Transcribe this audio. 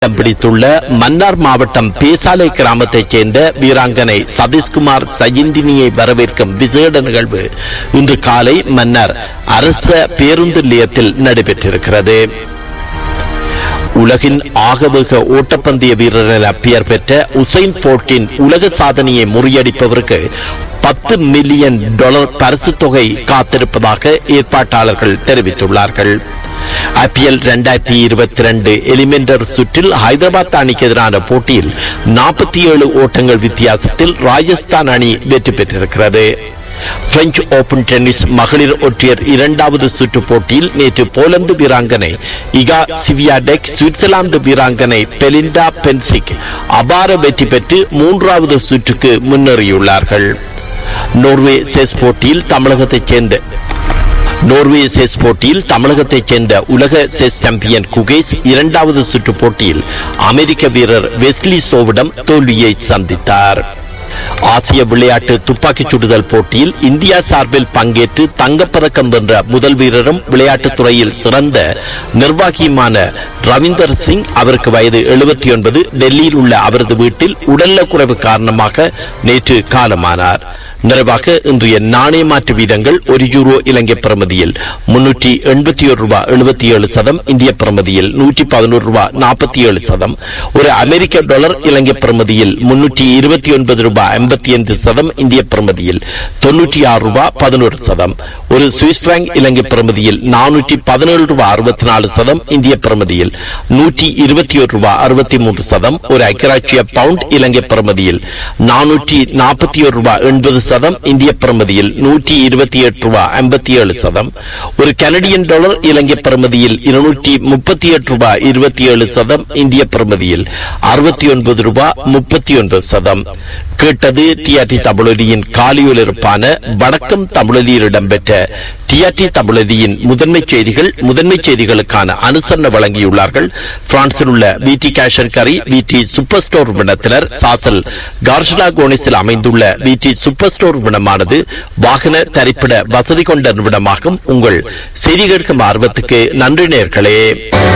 இடம் பிடித்துள்ள மன்னார் மாவட்டம் பேசாலை கிராமத்தைச் சேர்ந்த வீராங்கனை சதீஷ்குமார் சயிந்தினியை வரவேற்கும் விசேட நிகழ்வு இன்று காலை மன்னார் அரச பேருந்து நிலையத்தில் நடைபெற்றிருக்கிறது உலகின் ஆகவேக ஓட்டப்பந்தய வீரர் என பெயர் பெற்ற உசைன் போல்ட்டின் உலக சாதனையை முறியடிப்பவருக்கு பத்து மில்லியன் டாலர் பரிசு தொகை காத்திருப்பதாக ஏற்பாட்டாளர்கள் தெரிவித்துள்ளார்கள் ஐபிஎல் இரண்டாயிரத்தி இருபத்தி ரெண்டு எலிமெண்டர் சுற்றில் ஹைதராபாத் அணிக்கு எதிரான போட்டியில் நாற்பத்தி ஏழு ஓட்டங்கள் வித்தியாசத்தில் ராஜஸ்தான் அணி வெற்றி பெற்றிருக்கிறது பிரெஞ்சு ஓபன் டென்னிஸ் மகளிர் ஒற்றையர் இரண்டாவது சுற்று போட்டியில் நேற்று போலந்து வீராங்கனை இகா சிவியாடெக் சுவிட்சர்லாந்து வீராங்கனை பெலிண்டா பென்சிக் அபார வெற்றி பெற்று மூன்றாவது சுற்றுக்கு முன்னேறியுள்ளார்கள் நோர்வே செஸ் போட்டியில் தமிழகத்தைச் சேர்ந்த நோர்வே செஸ் போட்டியில் தமிழகத்தைச் சேர்ந்த உலக செஸ் சாம்பியன் குகேஷ் இரண்டாவது சுற்று போட்டியில் அமெரிக்க வீரர் வெஸ்லி சோவிடம் தோல்வியை சந்தித்தார் ஆசிய விளையாட்டு துப்பாக்கிச் சுடுதல் போட்டியில் இந்தியா சார்பில் பங்கேற்று தங்கப்பதக்கம் வென்ற முதல் வீரரும் விளையாட்டுத் துறையில் சிறந்த நிர்வாகியுமான ரவீந்தர் சிங் அவருக்கு வயது எழுபத்தி ஒன்பது டெல்லியில் உள்ள அவரது வீட்டில் உடல்நலக்குறைவு காரணமாக நேற்று காலமானார் நிறைவாக இன்றைய நாணய மாற்று வீதங்கள் ஒரு யூரோ இலங்கை பிரமதியில் முன்னூற்றி எண்பத்தி ஒரு ரூபாய் எழுபத்தி ஏழு சதம் இந்திய பிரமதியில் நூற்றி பதினோரு ரூபாய் நாற்பத்தி ஏழு சதம் ஒரு அமெரிக்க டாலர் இலங்கை பிரமதியில் முன்னூற்றி இருபத்தி ஒன்பது ரூபாய் ஐம்பத்தி ஐந்து சதம் இந்திய பிரமதியில் தொன்னூற்றி ஆறு ரூபாய் பதினோரு சதம் ஒரு சுவிஸ் பிராங்க் இலங்கை பிரமதியில் நானூற்றி பதினேழு ரூபாய் அறுபத்தி நாலு சதம் இந்திய பிரமதியில் நூற்றி இருபத்தி ஒரு ரூபாய் அறுபத்தி மூன்று சதம் ஒரு ஐக்கியராட்சிய பவுண்ட் இலங்கை பிரமதியில் நானூற்றி நாற்பத்தி ஒரு ரூபாய் எண்பது சதம் இந்திய பிரமதியில் நூற்றி இருபத்தி எட்டு ரூபாய் ஐம்பத்தி ஏழு சதம் ஒரு கனடியன் டாலர் இலங்கை பிரமதியில் இருநூற்றி முப்பத்தி எட்டு ரூபாய் இருபத்தி ஏழு சதம் இந்திய பிரமதியில் அறுபத்தி ஒன்பது ரூபாய் முப்பத்தி ஒன்பது சதம் கேட்டது டிஆர்டி தமிழொலியின் காலியொலிருப்பான வணக்கம் தமிழொலியில் இடம்பெற்ற டிஆர்டி தமிழொலியின் முதன்மை செய்திகள் முதன்மை செய்திகளுக்கான அனுசரணை வழங்கியுள்ளார்கள் பிரான்சில் உள்ள விடி கேஷன் கரி விடி சூப்பர் ஸ்டோர் விடத்தினர் சாசல் கார்ஷலா கோனிஸில் அமைந்துள்ள விடி சூப்பர் ஸ்டோர் விடமானது வாகன தரிப்பிட வசதி கொண்ட நிமிடமாகும் உங்கள் செய்தி கேட்கும் ஆர்வத்துக்கு நன்றி நேர்களே